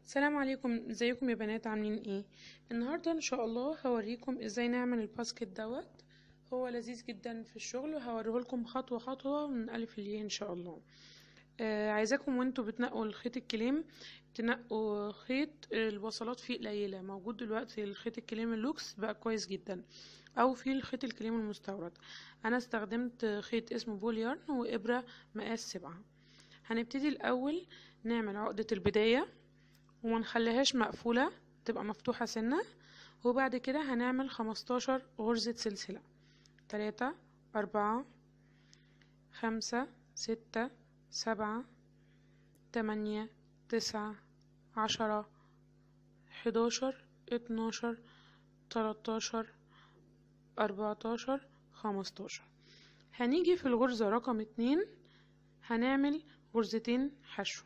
السلام عليكم ازيكم يا بنات عاملين ايه النهارده ان شاء الله هوريكم ازاي نعمل الباسكت دوت هو لذيذ جدا في الشغل وهوريه لكم خطوه خطوه من الف للياء ان شاء الله آه عايزاكم وانتوا بتنقوا الخيط الكليم تنقوا خيط الوصلات فيه قليله موجود دلوقتي الخيط الكليم اللوكس بقى كويس جدا او في الخيط الكليم المستورد انا استخدمت خيط اسمه بوليارن وابره مقاس سبعة هنبتدي الاول نعمل عقده البدايه وما نخليهاش مقفولة تبقى مفتوحة سنة وبعد كده هنعمل خمستاشر غرزة سلسلة تلاتة أربعة خمسة ستة سبعة تمانية تسعة عشرة حداشر اتناشر تلاتاشر أربعتاشر خمستاشر هنيجي في الغرزة رقم اتنين هنعمل غرزتين حشو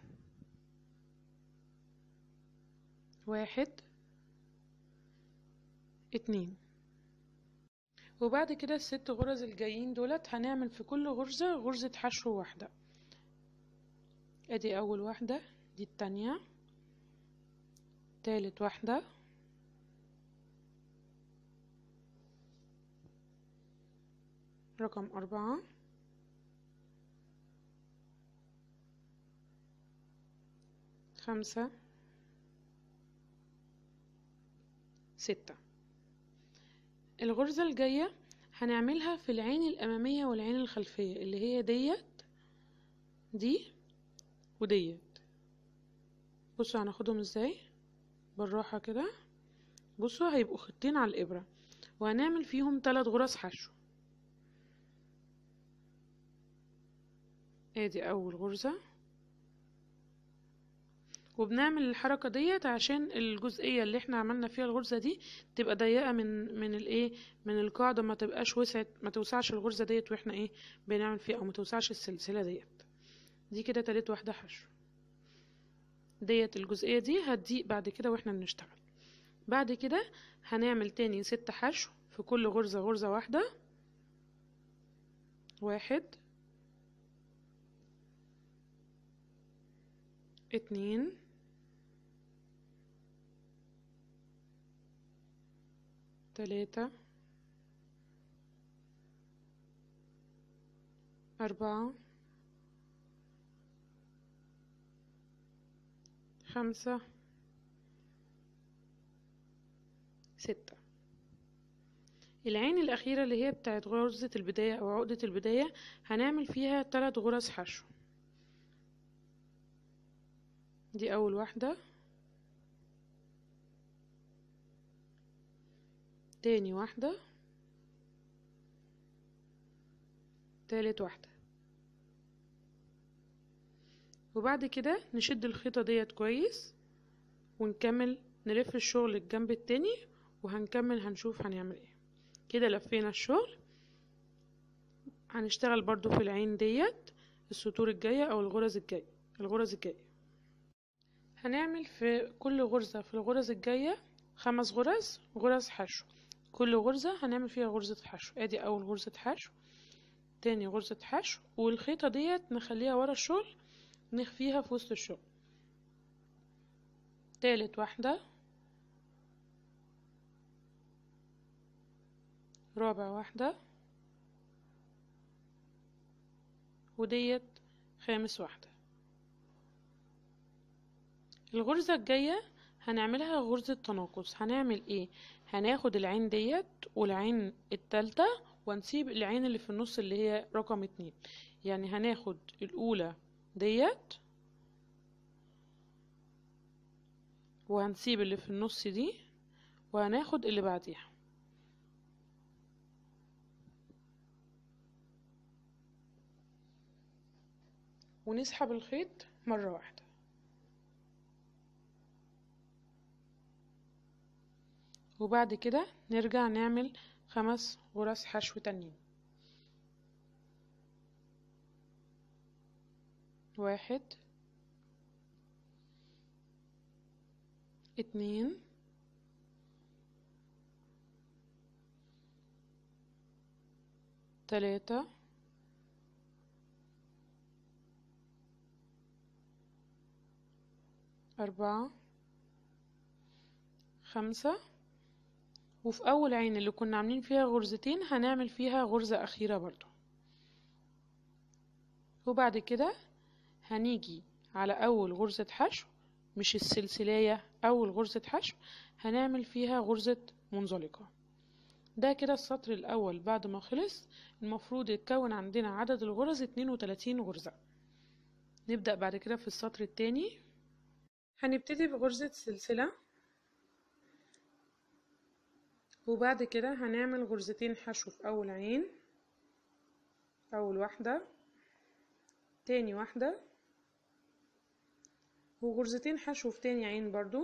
واحد اتنين وبعد كده الست غرز الجايين دولت هنعمل في كل غرزة غرزة حشو واحدة ادي اول واحدة دي التانية تالت واحدة رقم أربعة خمسة ستة الغرزة الجاية هنعملها في العين الأمامية والعين الخلفية اللي هي ديت دي وديت بصوا هناخدهم ازاي بالراحة كده بصوا هيبقوا خطين على الإبرة وهنعمل فيهم ثلاث غرز حشو ادي أول غرزة وبنعمل الحركه ديت عشان الجزئيه اللي احنا عملنا فيها الغرزه دي تبقى ضيقه من من الايه من القاعده ما تبقاش وسعت ما توسعش الغرزه ديت واحنا ايه بنعمل فيها او ما توسعش السلسله ديت دي كده تالت واحده حشو ديت الجزئيه دي هتضيق بعد كده واحنا بنشتغل بعد كده هنعمل تاني ست حشو في كل غرزه غرزه واحده واحد اتنين تلاتة أربعة خمسة ستة العين الأخيرة اللي هي بتاعت غرزة البداية أو عقدة البداية هنعمل فيها تلات غرز حشو دي أول واحدة تاني واحدة تالت واحدة وبعد كده نشد الخيطة ديت كويس ونكمل نلف الشغل الجنب التاني وهنكمل هنشوف هنعمل ايه كده لفينا الشغل هنشتغل برضو في العين ديت السطور الجاية او الغرز الجاية الغرز الجاية هنعمل في كل غرزة في الغرز الجاية خمس غرز غرز حشو كل غرزة هنعمل فيها غرزة حشو ادي اول غرزة حشو تاني غرزة حشو والخيطة ديت نخليها ورا الشغل نخفيها في وسط الشغل تالت واحدة رابع واحدة وديت خامس واحدة الغرزة الجاية هنعملها غرزة تناقص هنعمل ايه هناخد العين ديت والعين التالتة ونسيب العين اللي في النص اللي هي رقم اتنين يعني هناخد الاولى ديت وهنسيب اللي في النص دي وهناخد اللي بعديها ونسحب الخيط مرة واحدة وبعد كده نرجع نعمل خمس غرز حشو تانيين واحد اتنين تلاتة أربعة خمسة وفي أول عين اللي كنا عاملين فيها غرزتين هنعمل فيها غرزة أخيرة برضو وبعد كده هنيجي على أول غرزة حشو مش السلسلاية أول غرزة حشو هنعمل فيها غرزة منزلقة ده كده السطر الأول بعد ما خلص المفروض يتكون عندنا عدد الغرز اتنين وتلاتين غرزة نبدأ بعد كده في السطر التاني هنبتدي بغرزة سلسلة وبعد كده هنعمل غرزتين حشو في أول عين أول واحدة تاني واحدة وغرزتين حشو في تاني عين برضو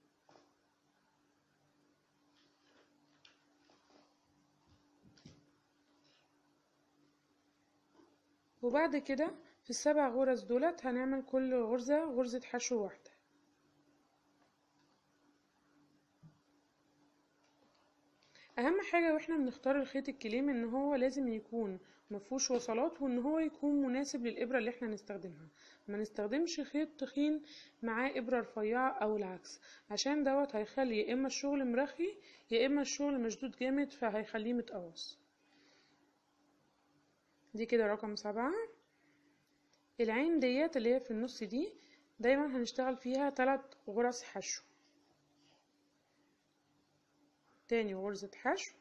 وبعد كده في السبع غرز دولت هنعمل كل غرزة غرزة حشو واحدة اهم حاجة واحنا بنختار الخيط الكليم ان هو لازم يكون مفهوش وصلات وان هو يكون مناسب للابرة اللي احنا نستخدمها ما نستخدمش خيط تخين معاه ابرة رفيعة او العكس عشان دوت هيخلي يا اما الشغل مرخي يا اما الشغل مشدود جامد فهيخليه متقوص دي كده رقم سبعة العين ديت اللي هي في النص دي دايما هنشتغل فيها تلات غرز حشو تاني غرزة حشو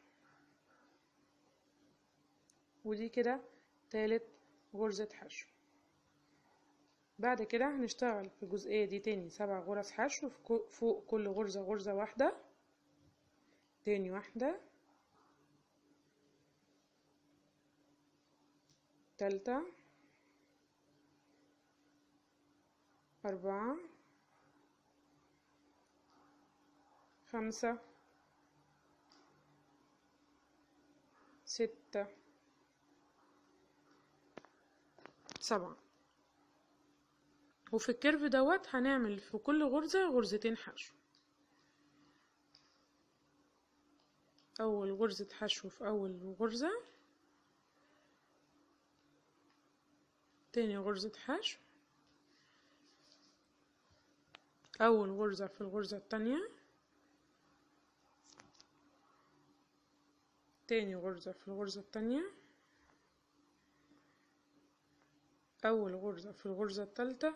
ودي كده تالت غرزة حشو بعد كده هنشتغل في الجزئية دي تاني سبع غرز حشو فوق كل غرزة غرزة واحدة تاني واحدة تالتة أربعة خمسة ستة سبعة وفي الكيرف دوت هنعمل في كل غرزة غرزتين حشو أول غرزة حشو في أول غرزة تاني غرزة حشو أول غرزة في الغرزة التانية تاني غرزة في الغرزة التانية أول غرزة في الغرزة التالتة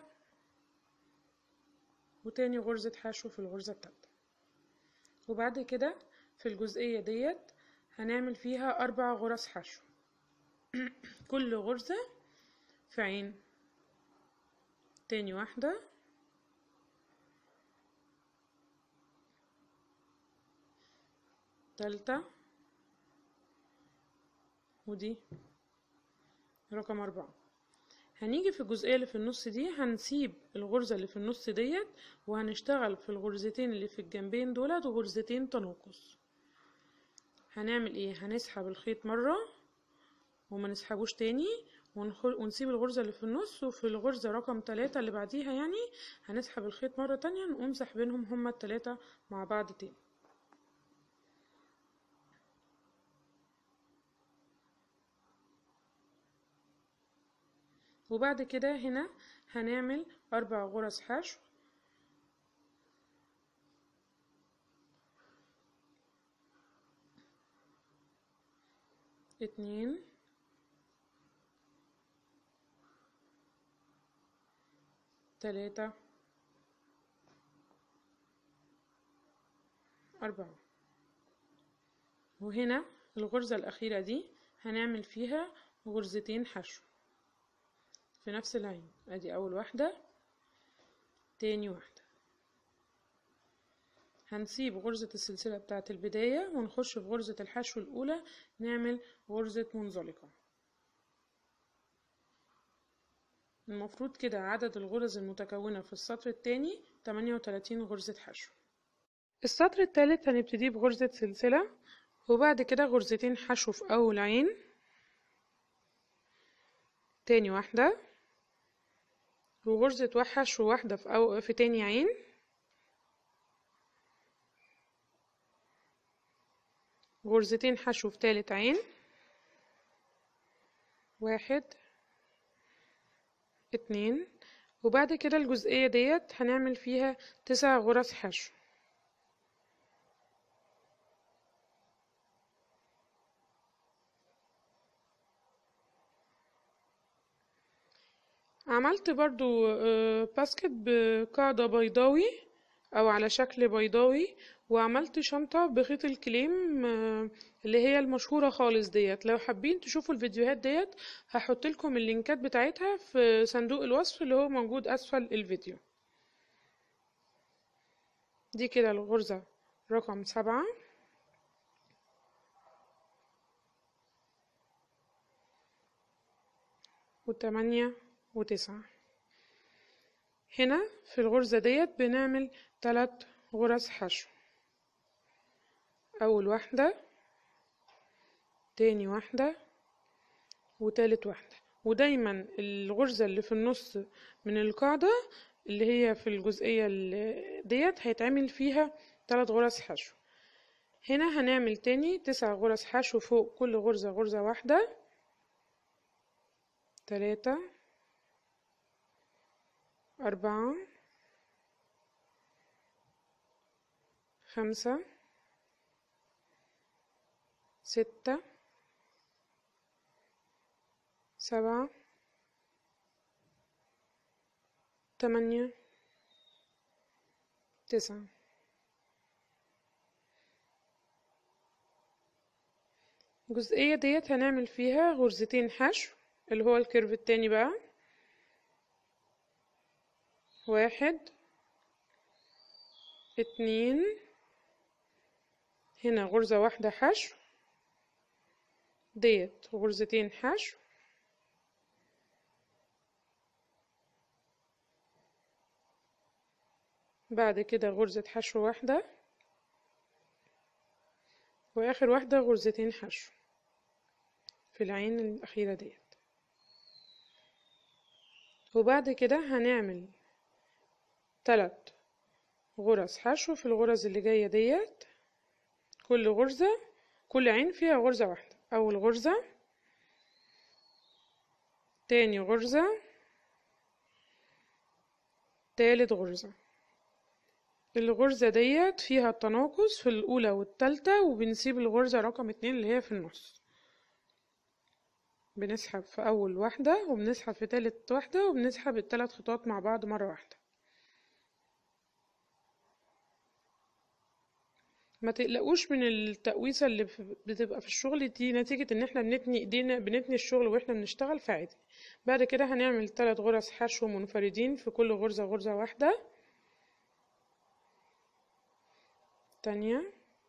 وتاني غرزة حشو في الغرزة التالتة وبعد كده في الجزئية ديت هنعمل فيها أربع غرز حشو كل غرزة في عين تاني واحدة تالتة ودي رقم أربعة هنيجي في الجزئية اللي في النص دي هنسيب الغرزة اللي في النص ديت وهنشتغل في الغرزتين اللي في الجنبين دولت غرزتين تناقص هنعمل ايه هنسحب الخيط مرة وما نسحبوش تاني ونسيب الغرزة اللي في النص وفي الغرزة رقم تلاتة اللي بعديها يعني هنسحب الخيط مرة تانية نقوم سحبينهم هما التلاتة مع بعض تاني وبعد كده هنا هنعمل أربع غرز حشو اتنين تلاتة أربعة وهنا الغرزة الأخيرة دي هنعمل فيها غرزتين حشو في نفس العين ادي اول واحدة تاني واحدة هنسيب غرزة السلسلة بتاعة البداية ونخش في غرزة الحشو الأولى نعمل غرزة منزلقة المفروض كده عدد الغرز المتكونة في السطر التاني 38 غرزة حشو السطر التالت هنبتديه بغرزة سلسلة وبعد كده غرزتين حشو في أول عين تاني واحدة وغرزة حشو واحدة في, أو في تاني عين غرزتين حشو في تالت عين واحد اتنين وبعد كده الجزئية ديت هنعمل فيها تسع غرز حشو عملت برضو آه، باسكت بقاعدة بيضاوي او على شكل بيضاوي وعملت شنطة بخيط الكليم آه، اللي هي المشهورة خالص ديت لو حابين تشوفوا الفيديوهات ديت هحط لكم اللينكات بتاعتها في صندوق الوصف اللي هو موجود اسفل الفيديو دي كده الغرزة رقم سبعة وتمانية وتسعة هنا في الغرزة ديت بنعمل تلات غرز حشو أول واحدة تاني واحدة وتالت واحدة ودايما الغرزة اللي في النص من القاعدة اللي هي في الجزئية اللي ديت هيتعمل فيها تلات غرز حشو هنا هنعمل تاني تسع غرز حشو فوق كل غرزة غرزة واحدة تلاتة أربعة خمسة ستة سبعة تمانية تسعة الجزئية ديت هنعمل فيها غرزتين حشو اللي هو الكيرف التاني بقى واحد اتنين هنا غرزة واحدة حشو ديت غرزتين حشو بعد كده غرزة حشو واحدة واخر واحدة غرزتين حشو في العين الأخيرة ديت وبعد كده هنعمل تلات غرز حشو في الغرز اللي جاية ديت كل غرزة كل عين فيها غرزة واحدة أول غرزة تاني غرزة تالت غرزة الغرزة ديت فيها التناقص في الأولى والتالتة وبنسيب الغرزة رقم اتنين اللي هي في النص بنسحب في أول واحدة وبنسحب في تالت واحدة وبنسحب التلات خطوات مع بعض مرة واحدة ما تقلقوش من التقويسة اللي في- بتبقى في الشغل دي نتيجة ان احنا بنتني ايدينا بنتني الشغل واحنا بنشتغل فعادي بعد كده هنعمل تلات غرز حشو منفردين في كل غرزة غرزة واحدة تانية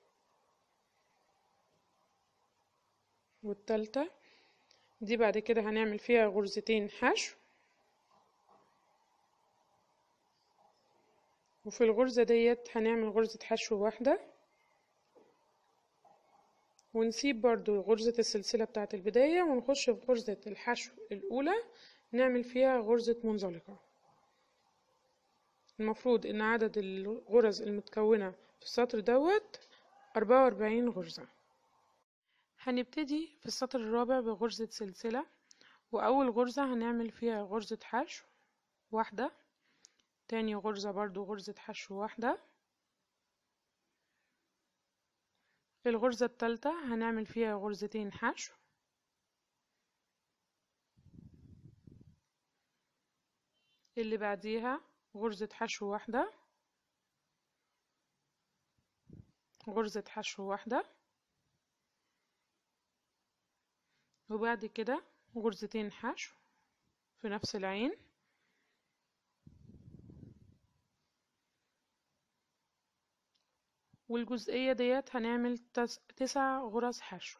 والتالتة دي بعد كده هنعمل فيها غرزتين حشو وفي الغرزة ديت هنعمل غرزة حشو واحدة ونسيب برضو غرزة السلسلة بتاعة البداية ونخش في غرزة الحشو الأولى نعمل فيها غرزة منزلقة المفروض إن عدد الغرز المتكونة في السطر دوت أربعة وأربعين غرزة هنبتدي في السطر الرابع بغرزة سلسلة وأول غرزة هنعمل فيها غرزة حشو واحدة تاني غرزة برضو غرزة حشو واحدة الغرزة التالتة هنعمل فيها غرزتين حشو اللي بعديها غرزة حشو واحدة غرزة حشو واحدة وبعد كده غرزتين حشو في نفس العين والجزئية ديت هنعمل تس... تسع غرز حشو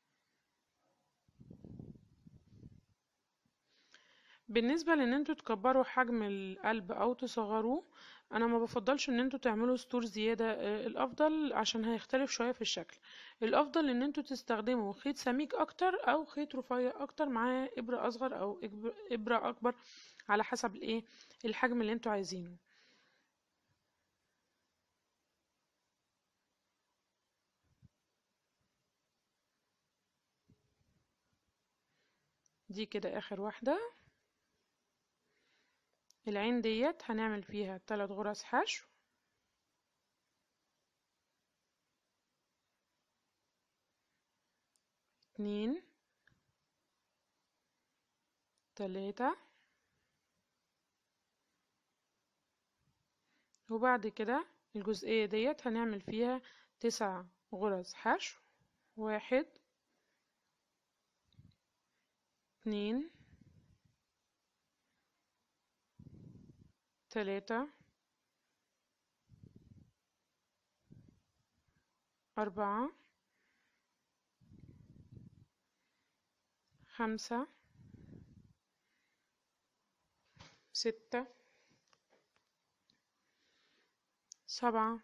بالنسبة لان انتوا تكبروا حجم القلب او تصغروه انا ما بفضلش ان انتوا تعملوا ستور زيادة آه، الافضل عشان هيختلف شوية في الشكل الافضل ان انتوا تستخدموا خيط سميك اكتر او خيط رفيع اكتر مع ابرة اصغر او إب- ابرة اكبر على حسب الايه الحجم اللي انتوا عايزينه دي كده اخر واحدة العين ديت هنعمل فيها تلات غرز حشو اتنين تلاتة وبعد كده الجزئية ديت هنعمل فيها تسع غرز حشو واحد اتنين تلاتة أربعة خمسة ستة سبعة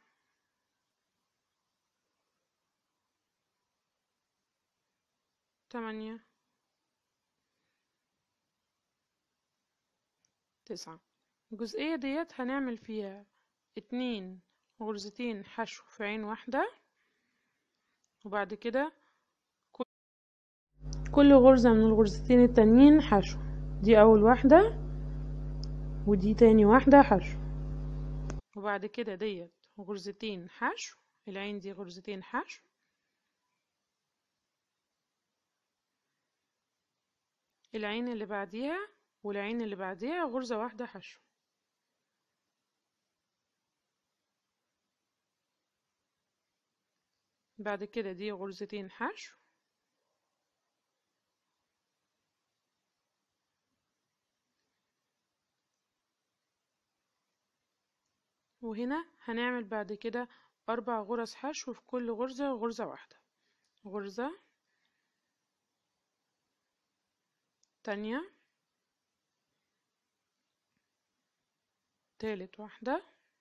تمانية تسعة الجزئية ديت هنعمل فيها اتنين غرزتين حشو في عين واحدة وبعد كده كل غرزة من الغرزتين التانيين حشو دي أول واحدة ودي تاني واحدة حشو وبعد كده ديت غرزتين حشو العين دي غرزتين حشو العين اللي بعديها والعين اللي بعديها غرزة واحدة حشو بعد كده دي غرزتين حشو وهنا هنعمل بعد كده أربع غرز حشو في كل غرزة غرزة واحدة غرزة تانية تالت واحدة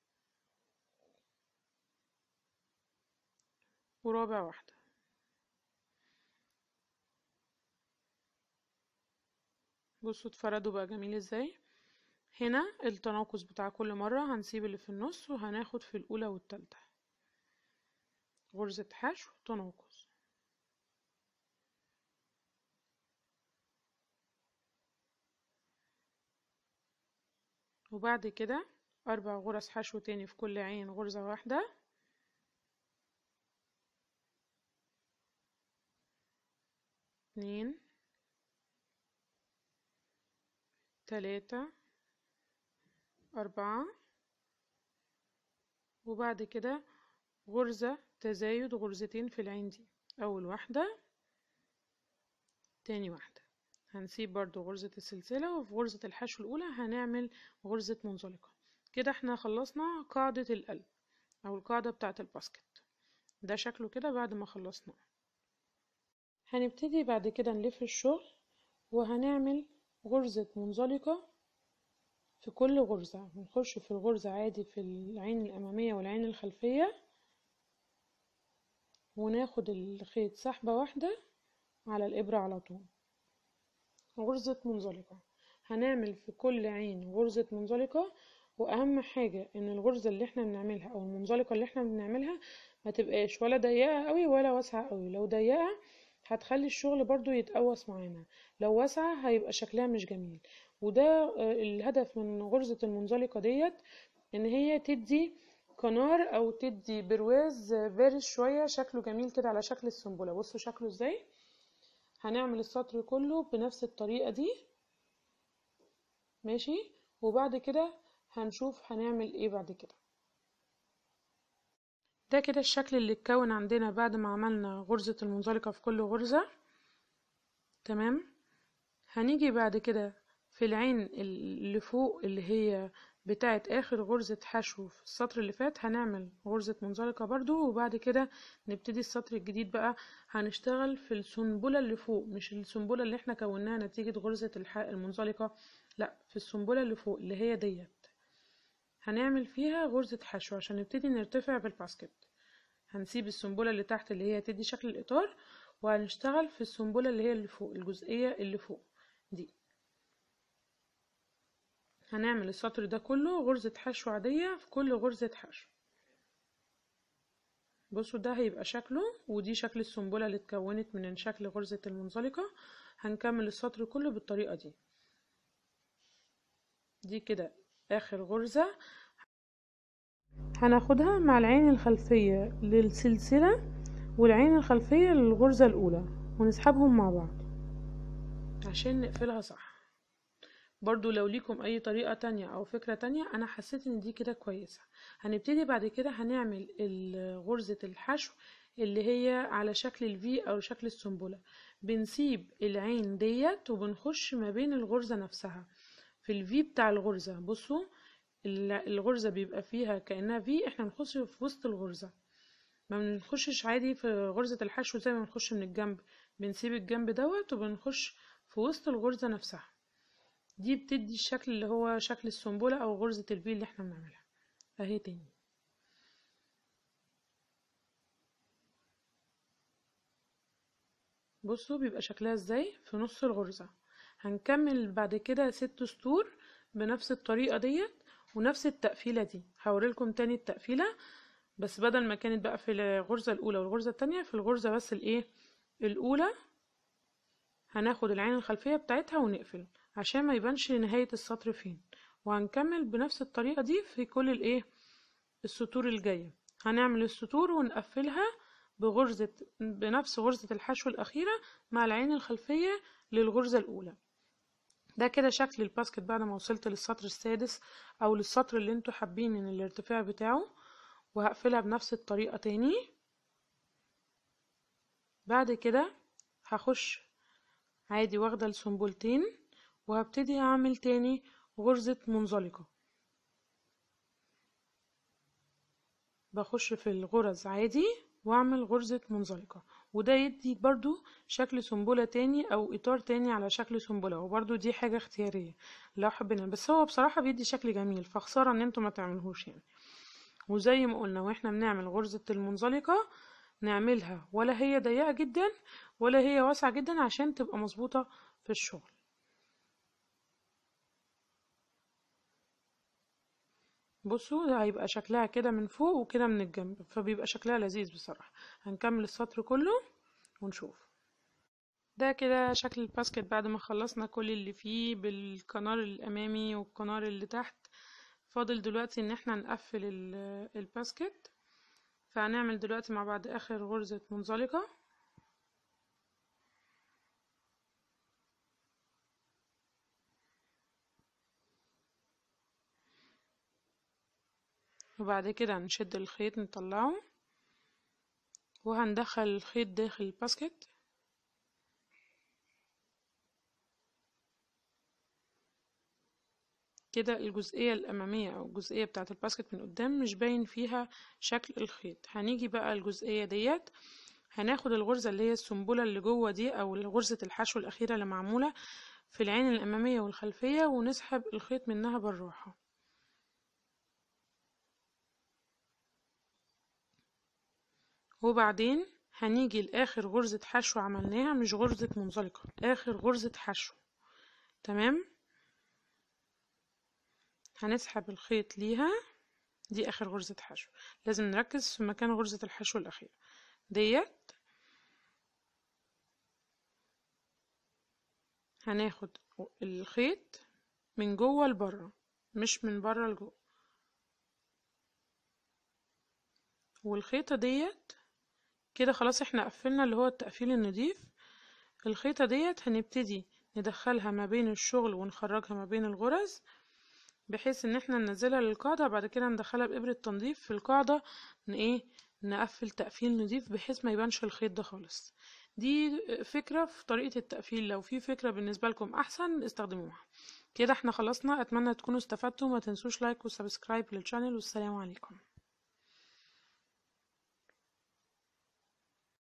ورابع واحدة بصوا اتفردوا بقى جميل ازاي هنا التناقص بتاع كل مرة هنسيب اللي في النص وهناخد في الأولى والتالتة غرزة حشو تناقص وبعد كده أربع غرز حشو تاني في كل عين غرزة واحدة اتنين تلاتة أربعة وبعد كده غرزة تزايد غرزتين في العين دي أول واحدة تاني واحدة هنسيب برضو غرزة السلسلة وفي غرزة الحشو الأولى هنعمل غرزة منزلقة كده احنا خلصنا قاعدة القلب أو القاعدة بتاعة الباسكت ده شكله كده بعد ما خلصنا هنبتدي بعد كده نلف الشغل وهنعمل غرزة منزلقة في كل غرزة بنخش في الغرزة عادي في العين الأمامية والعين الخلفية وناخد الخيط سحبة واحدة على الإبرة على طول غرزة منزلقة هنعمل في كل عين غرزة منزلقة واهم حاجة ان الغرزة اللي احنا بنعملها او المنزلقة اللي احنا بنعملها ما تبقاش ولا ضيقة قوي ولا واسعة قوي لو ضيقة هتخلي الشغل برضو يتقوس معانا لو واسعة هيبقى شكلها مش جميل وده الهدف من غرزة المنزلقة ديت ان هي تدي كنار او تدي برواز فارس شوية شكله جميل كده على شكل السنبلة بصوا شكله ازاي هنعمل السطر كله بنفس الطريقة دي ماشي وبعد كده هنشوف هنعمل ايه بعد كده ده كده الشكل اللي اتكون عندنا بعد ما عملنا غرزة المنزلقة في كل غرزة تمام هنيجي بعد كده في العين اللي فوق اللي هي بتاعة اخر غرزة حشو في السطر اللي فات هنعمل غرزة منزلقة برضو وبعد كده نبتدي السطر الجديد بقى هنشتغل في السنبلة اللي فوق مش السنبلة اللي احنا كوناها نتيجة غرزة المنزلقة لا في السنبلة اللي فوق اللي هي ديت هنعمل فيها غرزة حشو عشان نبتدي نرتفع بالباسكت هنسيب السنبلة اللي تحت اللي هي تدي شكل الإطار وهنشتغل في السنبلة اللي هي اللي فوق الجزئية اللي فوق دي هنعمل السطر ده كله غرزة حشو عادية في كل غرزة حشو بصوا ده هيبقى شكله ودي شكل السنبلة اللي اتكونت من شكل غرزة المنزلقة هنكمل السطر كله بالطريقة دي دي كده اخر غرزة هناخدها مع العين الخلفية للسلسلة والعين الخلفية للغرزة الاولى ونسحبهم مع بعض عشان نقفلها صح برضو لو ليكم اي طريقة تانية او فكرة تانية انا حسيت ان دي كده كويسة هنبتدي بعد كده هنعمل ال- غرزة الحشو اللي هي على شكل الفي او شكل السنبلة بنسيب العين ديت وبنخش ما بين الغرزة نفسها في الفي بتاع الغرزة بصوا ال- الغرزة بيبقى فيها كأنها في احنا بنخش في وسط الغرزة ما بنخشش عادي في غرزة الحشو زي ما بنخش من الجنب بنسيب الجنب دوت وبنخش في وسط الغرزة نفسها دي بتدي الشكل اللي هو شكل السنبلة او غرزة الفي اللي احنا بنعملها اهي تاني بصوا بيبقى شكلها ازاي في نص الغرزة هنكمل بعد كده ست سطور بنفس الطريقة ديت ونفس التقفيلة دي هوريلكم تاني التقفيلة بس بدل ما كانت بقى في الغرزة الأولى والغرزة التانية في الغرزة بس الإيه الأولى هناخد العين الخلفية بتاعتها ونقفل عشان ما يبانش نهاية السطر فين وهنكمل بنفس الطريقة دي في كل الإيه السطور الجاية هنعمل السطور ونقفلها بغرزة بنفس غرزة الحشو الأخيرة مع العين الخلفية للغرزة الأولى ده كده شكل الباسكت بعد ما وصلت للسطر السادس أو للسطر اللي انتوا حابين من الارتفاع بتاعه وهقفلها بنفس الطريقة تاني بعد كده هخش عادي واخدة السنبلتين وهبتدي اعمل تاني غرزة منزلقة بخش في الغرز عادي واعمل غرزة منزلقة وده يدي برضو شكل سنبلة تاني او اطار تاني على شكل سنبلة وبرضو دي حاجة اختيارية لو حبينا بس هو بصراحة بيدي شكل جميل فخسارة ان انتوا ما تعملهوش يعني وزي ما قلنا واحنا بنعمل غرزة المنزلقة نعملها ولا هي ضيقة جدا ولا هي واسعة جدا عشان تبقى مظبوطة في الشغل بصوا ده هيبقى شكلها كده من فوق وكده من الجنب فبيبقى شكلها لذيذ بصراحة هنكمل السطر كله ونشوف ده كده شكل الباسكت بعد ما خلصنا كل اللي فيه بالقنار الامامي والقنار اللي تحت فاضل دلوقتي ان احنا نقفل الباسكت فهنعمل دلوقتي مع بعض اخر غرزة منزلقة وبعد كده هنشد الخيط نطلعه وهندخل الخيط داخل الباسكت كده الجزئية الأمامية أو الجزئية بتاعة الباسكت من قدام مش باين فيها شكل الخيط هنيجي بقى الجزئية ديت هناخد الغرزة اللي هي السنبلة اللي جوه دي أو غرزة الحشو الأخيرة اللي معمولة في العين الأمامية والخلفية ونسحب الخيط منها بالراحة وبعدين هنيجي لآخر غرزة حشو عملناها مش غرزة منزلقة آخر غرزة حشو تمام هنسحب الخيط ليها دي اخر غرزة حشو لازم نركز في مكان غرزة الحشو الاخيرة ديت هناخد الخيط من جوه لبره مش من بره لجوه والخيطة ديت كده خلاص احنا قفلنا اللي هو التقفيل النضيف الخيطة ديت هنبتدي ندخلها ما بين الشغل ونخرجها ما بين الغرز بحيث ان احنا ننزلها للقاعدة بعد كده ندخلها بإبرة تنظيف في القاعدة ايه نقفل تقفيل نضيف بحيث ما يبانش الخيط ده خالص دي فكرة في طريقة التقفيل لو في فكرة بالنسبة لكم احسن استخدموها كده احنا خلصنا اتمنى تكونوا استفدتوا ما تنسوش لايك وسبسكرايب للشانل والسلام عليكم